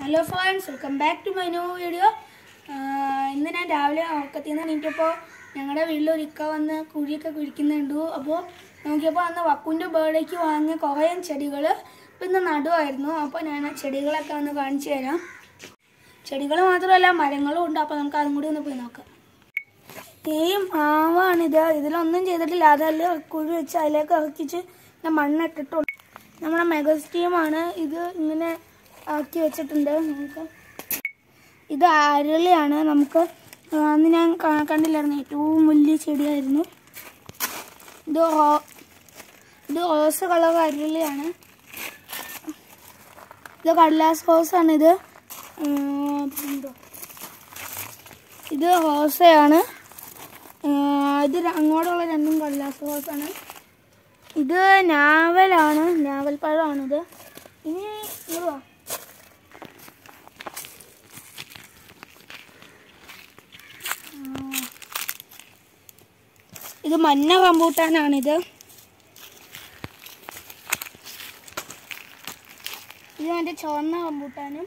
Hello friends welcome back to my new video ഇന്ന് ഞാൻ രാവിലെ ഉറക്കത്തിൽ നിന്ന് എണീറ്റപ്പോൾ ഞങ്ങളുടെ വീട്ടിൽ ഒരു ഇക്ക വന്ന് കുഴിയൊക്കെ കുഴിക്കുന്നുണ്ട് അപ്പോൾ നോക്കിയപ്പോൾ അന്ന് വക്കുൻ്റെ ബേർഡേക്ക് വാങ്ങിയ കുറേ ചെടികൾ ഇപ്പം ഇന്ന് നടുവായിരുന്നു അപ്പോൾ ഞാൻ ആ ചെടികളൊക്കെ ഒന്ന് കാണിച്ചു തരാം ചെടികൾ മാത്രമല്ല മരങ്ങളും ഉണ്ട് അപ്പോൾ നമുക്ക് അതും കൂടി ഒന്ന് പോയി നോക്കാം ഈ മാവാണിത് ഇതിലൊന്നും ചെയ്തിട്ടില്ല അതല്ല കുഴി വെച്ച് അതിലേക്ക് ഇറക്കിച്ച് ഞാൻ മണ്ണിട്ടിട്ടുണ്ട് നമ്മുടെ മെഗസ്റ്റീമാണ് ഇത് ഇങ്ങനെ ആക്കി വെച്ചിട്ടുണ്ട് നമുക്ക് ഇത് അരളിയാണ് നമുക്ക് അന്ന് ഞാൻ ക- കണ്ടില്ലായിരുന്നു ഏറ്റവും വലിയ ചെടിയായിരുന്നു ഇത് റോ- ഇത് റോസ് കളർ അരളിയാണ് ഇത് കടലാസ് റോസാണ് ഇത് ഉം, പിന്നെന്തോ? ഇത് റോസയാണ് ആഹ് ഇത് ര- അങ്ങോട്ടുള്ള രണ്ടും കടലാസ് റോസാണ് ഇത് നാവലാണ് നാവൽ പഴമാണിത് ഇനി ഇങ്ങട് വാ. ആഹ്. ഇത് മഞ്ഞ റംബൂട്ടാനാണിത് ഇത് മറ്റേ ചുവന്ന റംബൂട്ടാനും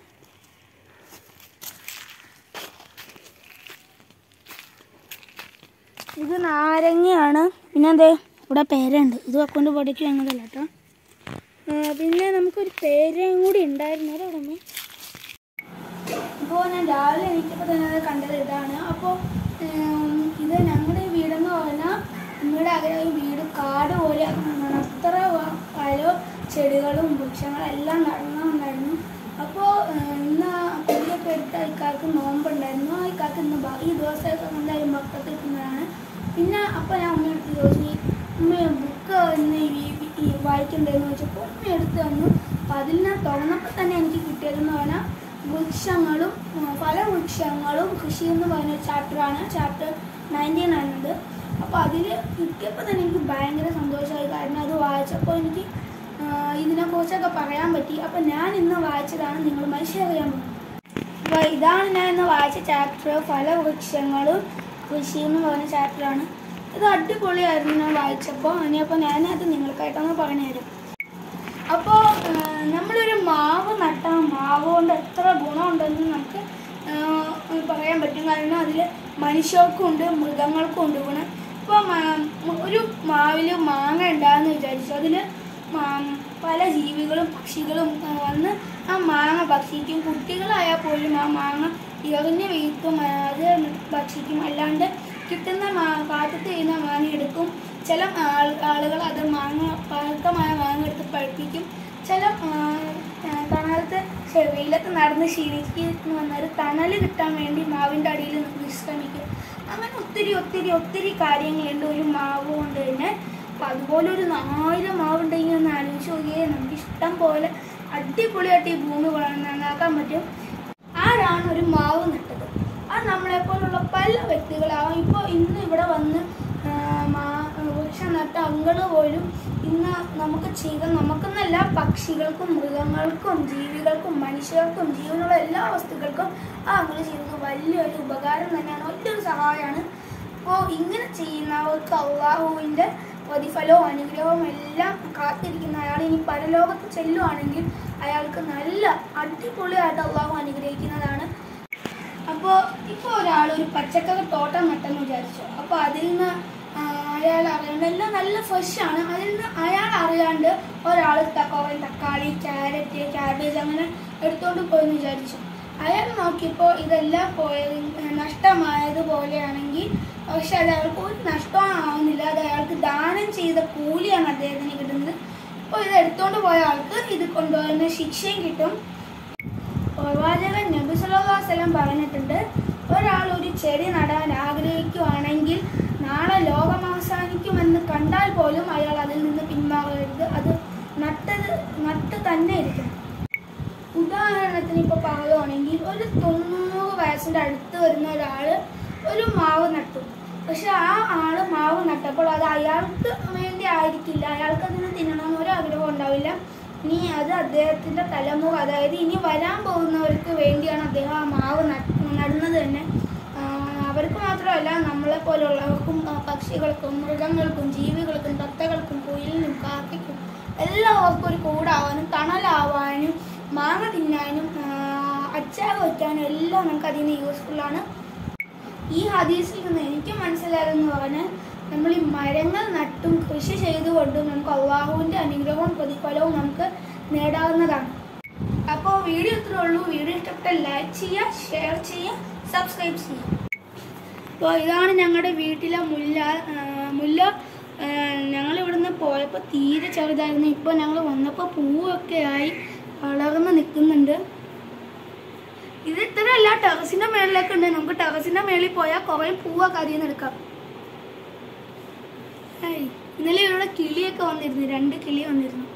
ഇത് നാരങ്ങയാണ് പിന്നെ എന്തേ ഇവിടെ പേരുണ്ട് ഇത് കൊണ്ട് പൊടിക്ക് ഞങ്ങളല്ല കേട്ടോ ആ, പിന്നെ നമുക്കൊരു പേരയും കൂടി ഉണ്ടായിരുന്നു അതെ ഉടമ അപ്പോൾ ഞാൻ രാവിലെ എണീറ്റപ്പോൾ തന്നെ അത് കണ്ടത് ഇതാണ് അപ്പോൾ ഇത് ഞങ്ങളുടെ ഈ വീടെന്ന് പറഞ്ഞാൽ നമ്മുടെ ആഗ്രഹം വീട് കാട് പോലെ ആക്കണമെന്നാണ് അത്ര വ- പല ചെടികളും വൃക്ഷങ്ങളും എല്ലാം നടന്നുണ്ടായിരുന്നു അപ്പോൾ ഇന്ന് കുടിയൊക്കെ എടുത്ത ഇക്കാർക്ക് നോമ്പുണ്ടായിരുന്നു ആ ഇക്കാർക്ക് ഇന്ന് ബ- ഈ ദിവസമൊക്കെ എന്തായാലും ഭക്തത്തിൽ കിട്ടുന്നതാണ് പിന്നെ അപ്പോൾ ഞാൻ അമ്മയെടുത്ത് ചോദിച്ചു ഉമ്മ ബുക്ക് ഇന്ന് ഈ ഈ വായിക്കണ്ടേന്ന് ചോദിച്ചപ്പോൾ ഉമ്മ എടുത്ത് തന്നു അപ്പോൾ അതിൽ നിന്ന് തുറന്നപ്പോൾ തന്നെ എനിക്ക് കിട്ടിയതെന്ന് പറഞ്ഞാൽ വൃക്ഷങ്ങളും ഉം, പല വൃക്ഷങ്ങളും കൃഷി എന്ന് പറയുന്ന ചാപ്റ്ററാണ് ചാപ്റ്റർ നയൻറ്റീൻ ആണത് അപ്പോൾ അതിൽ കിട്ടിയപ്പോൾ തന്നെ എനിക്ക് ഭയങ്കര സന്തോഷമായി കാരണം അത് വായിച്ചപ്പോൾ എനിക്ക് ആ, ഇതിനെക്കുറിച്ചൊക്കെ പറയാൻ പറ്റി അപ്പോൾ ഞാൻ ഇന്ന് വായിച്ചതാണ് നിങ്ങളുമായി ഷെയർ ചെയ്യാൻ പോകുന്നത് അപ്പോൾ ഇതാണ് ഞാൻ ഇന്ന് വായിച്ച ചാപ്റ്റർ പല വൃക്ഷങ്ങളും കൃഷി എന്ന് പറഞ്ഞ ചാപ്റ്ററാണ് ഇത് അടിപൊളിയായിരുന്നു ഞാൻ വായിച്ചപ്പോൾ ഇനിയപ്പോൾ ഞാനത് നിങ്ങൾക്കായിട്ടൊന്ന് പറഞ്ഞു തരും അപ്പോൾ നമ്മളൊരു മാവ് നട്ടാൽ മാവ് കൊണ്ട് എത്ര ഗുണമുണ്ടെന്ന് നമുക്ക് ആ, പറയാൻ പറ്റും കാരണം അതിൽ മനുഷ്യർക്കും ഉണ്ട് മൃഗങ്ങൾക്കും ഉണ്ട് ഗുണം ഇപ്പോൾ ഒരു മാവിൽ മാങ്ങ ഉണ്ടാകുന്ന വിചാരിച്ചു അതിൽ പല ജീവികളും പക്ഷികളും ആ, വന്ന് ആ മാങ്ങ ഭക്ഷിക്കും കുട്ടികളായാൽ പോലും ആ മാങ്ങ എറിഞ്ഞ് വീഴ്ത്തും ആ, അത് ഭക്ഷിക്കും അല്ലാണ്ട് കിട്ടുന്ന മാ കാറ്റത്ത് ചെയ്യുന്ന മാങ്ങ എടുക്കും ചില ആൾ ആളുകൾ അത് മാങ്ങ പഴക്കമായ മാങ്ങ എടുത്ത് പഴുപ്പിക്കും ചില ആ, ആ, തണലത്ത് ശ്ശെ, വെയിലത്ത് നടന്ന് ശീലിച്ച് വന്നൊരു തണൽ കിട്ടാൻ വേണ്ടി മാവിൻ്റെ അടിയിൽ വിശ്രമിക്കും അങ്ങനെ ഒത്തിരി ഒത്തിരി ഒത്തിരി കാര്യങ്ങളുണ്ട് ഒരു മാവ് കൊണ്ട് തന്നെ അപ്പം അതുപോലെ ഒരു ആയിരം മാവുണ്ടെങ്കിൽ ഒന്ന് ആലോചിച്ച് നോക്കിയേ നമുക്ക് ഇഷ്ടം പോലെ അടിപൊളിയായിട്ട് ഈ ഭൂമി വളർന്ന് നന്നാക്കാൻ പറ്റും ആരാണ് ഒരു മാവ് നട്ടത് അത് നമ്മളെപ്പോലുള്ള പല വ്യക്തികളാവും ഇപ്പോൾ ഇന്ന് ഇവിടെ വന്ന് ആ, മാ- വൃക്ഷം നട്ട അങ്കള് പോലും ഇന്ന് നമുക്ക് ചെയ്ത നമുക്കെന്നല്ല പക്ഷികൾക്കും മൃഗങ്ങൾക്കും ജീവികൾക്കും മനുഷ്യർക്കും ജീവനുള്ള എല്ലാ വസ്തുക്കൾക്കും ആ അങ്കള് ചെയ്യുന്നത് വലിയൊരു ഉപകാരം തന്നെയാണ് വലിയൊരു സഹായമാണ് അപ്പോൾ ഇങ്ങനെ ചെയ്യുന്നവർക്ക് അള്ളാഹുവിൻ്റെ പ്രതിഫലവും അനുഗ്രഹവും എല്ലാം കാത്തിരിക്കുന്ന അയാൾ ഇനി പരലോകത്ത് ചെല്ലുവാണെങ്കിൽ അയാൾക്ക് നല്ല അടിപൊളിയായിട്ട് അള്ളാഹു അനുഗ്രഹിക്കുന്നതാണ് അപ്പോൾ ഇപ്പോൾ ഒരാൾ ഒരു പച്ചക്കറി തോട്ടം നട്ടെന്ന് വിചാരിച്ചു അപ്പോൾ അതിൽ നിന്ന് ആ, അയാൾ അറിയാണ്ട് എല്ലാം നല്ല ഫ്രഷ് ആണ് അതിൽ നിന്ന് അയാൾ അറിയാണ്ട് ഒരാൾ കുറേ തക്കാളി ക്യാരറ്റ് ക്യാബേജ് അങ്ങനെ എടുത്തുകൊണ്ട് പോയെന്ന് വിചാരിച്ചു അയാൾ നോക്കിയപ്പോൾ ഇതെല്ലാം പോയത് നഷ്ടമായതുപോലെയാണെങ്കിൽ പക്ഷെ അത് അയാൾക്ക് ഒരു നഷ്ടവും ആവുന്നില്ല അത് അയാൾക്ക് ദാനം ചെയ്ത കൂലിയാണ് അദ്ദേഹത്തിന് കിട്ടുന്നത് അപ്പോൾ ഇത് എടുത്തുകൊണ്ട് പോയ ആൾക്ക് ഇത് കൊണ്ടുപോകുന്ന ശിക്ഷയും കിട്ടും പ്രവാചകൻ നബി സല്ലല്ലാഹു അലൈഹി വസല്ലം പറഞ്ഞിട്ടുണ്ട് ഒരാൾ ഒരു ചെടി നടാൻ ആഗ്രഹിക്കുകയാണെങ്കിൽ നാളെ ലോകം അവസാനിക്കുമെന്ന് കണ്ടാൽ പോലും അയാൾ അതിൽ നിന്ന് പിന്മാറരുത് അത് നട്ടത് നട്ട് തന്നെ ഇരിക്കണം ഉദാഹരണത്തിന് ഇപ്പോൾ പറയുവാണെങ്കിൽ ഒരു തൊണ്ണൂറ് വയസ്സിൻ്റെ അടുത്ത് വരുന്ന ഒരാൾ ഒരു മാവ് നട്ടു പക്ഷെ ആ ആള് മാവ് നട്ടപ്പോൾ അത് അയാൾക്ക് വേണ്ടി ആയിരിക്കില്ല അയാൾക്ക് അതിന് തിന്നണമെന്ന് ഒരു ആഗ്രഹം ഉണ്ടാവില്ല ഇനി അത് അദ്ദേഹത്തിൻ്റെ തലമുറ അതായത് ഇനി വരാൻ പോകുന്നവർക്ക് വേണ്ടിയാണ് അദ്ദേഹം ആ മാവ് നട്ട് നടുന്നത് തന്നെ ആ, അവർക്ക് മാത്രമല്ല നമ്മളെ പോലുള്ളവർക്കും ആ, പക്ഷികൾക്കും മൃഗങ്ങൾക്കും ജീവികൾക്കും തത്തകൾക്കും കുയിലിനും കാക്കയ്ക്കും എല്ലാവർക്കും ഒരു കൂടാവാനും തണലാവാനും മാങ്ങ തിന്നാനും ആ, പഠിക്കാനും എല്ലാം നമുക്ക് അതിൽ നിന്ന് യൂസ്ഫുള്ളാണ് ഈ ഹദീസിൽ നിന്ന് എനിക്ക് മനസ്സിലായതെന്ന് പറഞ്ഞാൽ നമ്മൾ ഈ മരങ്ങൾ നട്ടും കൃഷി ചെയ്തുകൊണ്ടും നമുക്ക് അള്ളാഹുവിൻ്റെ അനുഗ്രഹവും പ്രതിഫലവും നമുക്ക് നേടാവുന്നതാണ് അപ്പോൾ വീഡിയോ ഇത്രേ ഉള്ളൂ വീഡിയോ ഇഷ്ടപ്പെട്ട ലൈക്ക് ചെയ്യുക ഷെയർ ചെയ്യുക സബ്സ്ക്രൈബ് ചെയ്യുക അപ്പോൾ ഇതാണ് ഞങ്ങളുടെ വീട്ടിലെ മുല്ല ആ, മുല്ല ആ, ഞങ്ങൾ ഇവിടുന്ന് പോയപ്പോൾ തീരെ ചെറുതായിരുന്നു ഇപ്പോൾ ഞങ്ങൾ വന്നപ്പോൾ പൂവൊക്കെ ആയി വളർന്ന് നിൽക്കുന്നുണ്ട് ഇത് ഇത്രയല്ല ടെറസിന്റെ മേളിലൊക്കെ ഉണ്ട് നമുക്ക് ടെറസിന്റെ മേളിൽ പോയാൽ കുറെ പൂവൊക്കെ അതിൽ നിന്ന് എടുക്കാം ഏയ്, ഇന്നലെ ഇവിടെ കിളിയൊക്കെ വന്നിരുന്നു രണ്ട് കിളി വന്നിരുന്നു